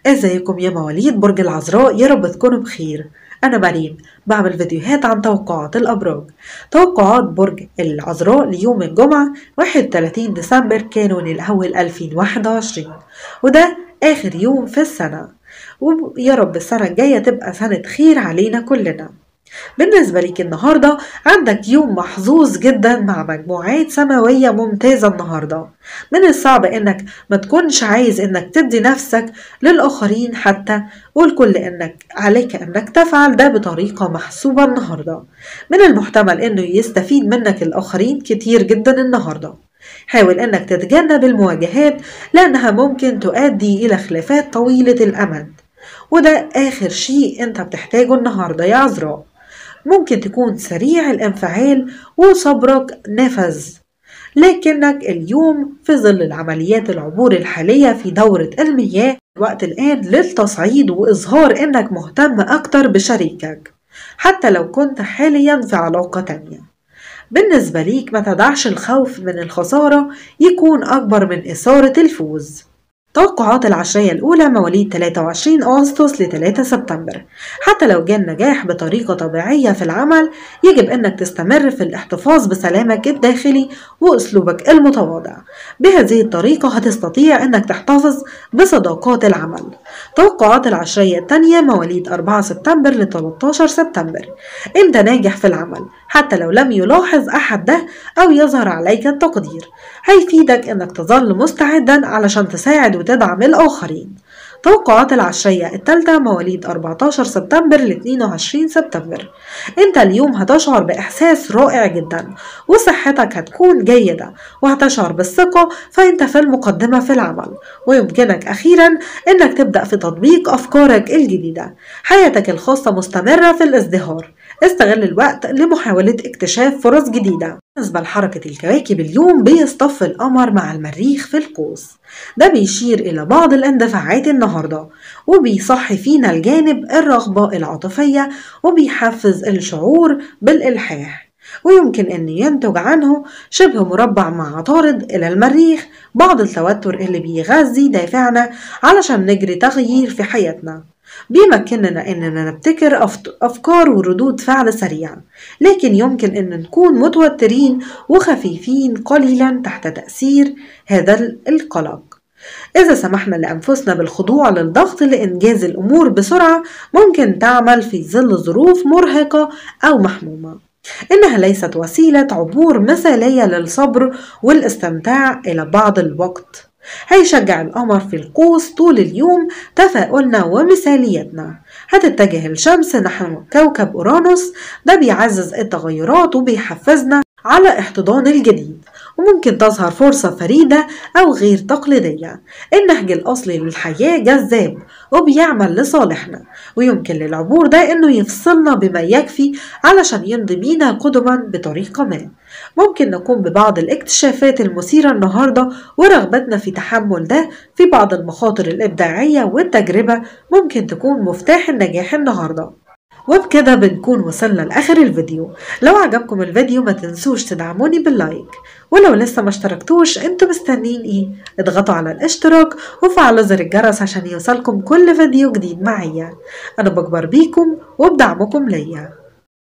ازيكم يا مواليد برج العذراء يا رب تكونوا بخير انا مريم بعمل فيديوهات عن توقعات الابراج توقعات برج العذراء ليوم الجمعة 31 ديسمبر كانون الاول 2021 وده اخر يوم في السنة ويا رب السنة الجاية تبقى سنة خير علينا كلنا بالنسبة ليك النهاردة عندك يوم محظوظ جدا مع مجموعات سماوية ممتازة النهاردة من الصعب انك ما تكونش عايز انك تدي نفسك للآخرين حتى والكل انك عليك انك تفعل ده بطريقة محسوبة النهاردة من المحتمل انه يستفيد منك الآخرين كتير جدا النهاردة حاول انك تتجنب المواجهات لانها ممكن تؤدي الى خلافات طويلة الامد وده اخر شيء انت بتحتاجه النهارده يا عذراء ممكن تكون سريع الانفعال وصبرك نفذ لكنك اليوم في ظل العمليات العبور الحالية في دورة المياه الوقت الآن للتصعيد وإظهار إنك مهتم أكتر بشريكك حتى لو كنت حاليا في علاقة تانية بالنسبة ليك ما تدعش الخوف من الخسارة يكون أكبر من إثارة الفوز توقعات العشرية الأولى مواليد 23 أغسطس ل 3 سبتمبر حتى لو جاء النجاح بطريقة طبيعية في العمل يجب أنك تستمر في الاحتفاظ بسلامك الداخلي وأسلوبك المتواضع بهذه الطريقة هتستطيع أنك تحتفظ بصداقات العمل توقعات العشرية الثانية مواليد 4 سبتمبر ل 13 سبتمبر أنت ناجح في العمل حتى لو لم يلاحظ أحد ده أو يظهر عليك التقدير هيفيدك أنك تظل مستعدا علشان تساعد وتدعم الآخرين توقعات العشرية الثالثة مواليد 14 سبتمبر ل 22 سبتمبر انت اليوم هتشعر بإحساس رائع جدا وصحتك هتكون جيدة وهتشعر بالثقة فانت في المقدمة في العمل ويمكنك أخيرا انك تبدأ في تطبيق أفكارك الجديدة حياتك الخاصة مستمرة في الازدهار استغل الوقت لمحاولة اكتشاف فرص جديدة بالنسبة لحركة الكواكب اليوم بيصطف القمر مع المريخ في القوس ده بيشير إلى بعض الاندفاعات النهاردة وبيصحي فينا الجانب الرغبة العاطفية وبيحفز الشعور بالإلحاح ويمكن أن ينتج عنه شبه مربع مع عطارد إلى المريخ بعض التوتر اللي بيغذي دافعنا علشان نجري تغيير في حياتنا بيمكننا إننا نبتكر أفكار وردود فعل سريعة لكن يمكن أن نكون متوترين وخفيفين قليلا تحت تأثير هذا القلق إذا سمحنا لأنفسنا بالخضوع للضغط لإنجاز الأمور بسرعة ممكن تعمل في ظل ظروف مرهقة أو محمومة إنها ليست وسيلة عبور مثالية للصبر والاستمتاع إلى بعض الوقت هيشجع القمر في القوس طول اليوم تفاؤلنا ومثاليتنا هتتجه الشمس نحو كوكب أورانوس ده بيعزز التغيرات وبيحفزنا على احتضان الجديد وممكن تظهر فرصة فريدة أو غير تقليدية النهج الأصلي للحياة جذاب وبيعمل لصالحنا ويمكن للعبور ده إنه يفصلنا بما يكفي علشان يمضي بينا قدما بطريقة ما ممكن نقوم ببعض الاكتشافات المثيرة النهاردة ورغبتنا في تحمل ده في بعض المخاطر الإبداعية والتجربة ممكن تكون مفتاح النجاح النهاردة وبكده بنكون وصلنا لآخر الفيديو لو عجبكم الفيديو ما تنسوش تدعموني باللايك ولو لسه ما اشتركتوش انتوا مستنين ايه اضغطوا على الاشتراك وفعلوا زر الجرس عشان يوصلكم كل فيديو جديد معايا انا بكبر بيكم وبدعمكم ليا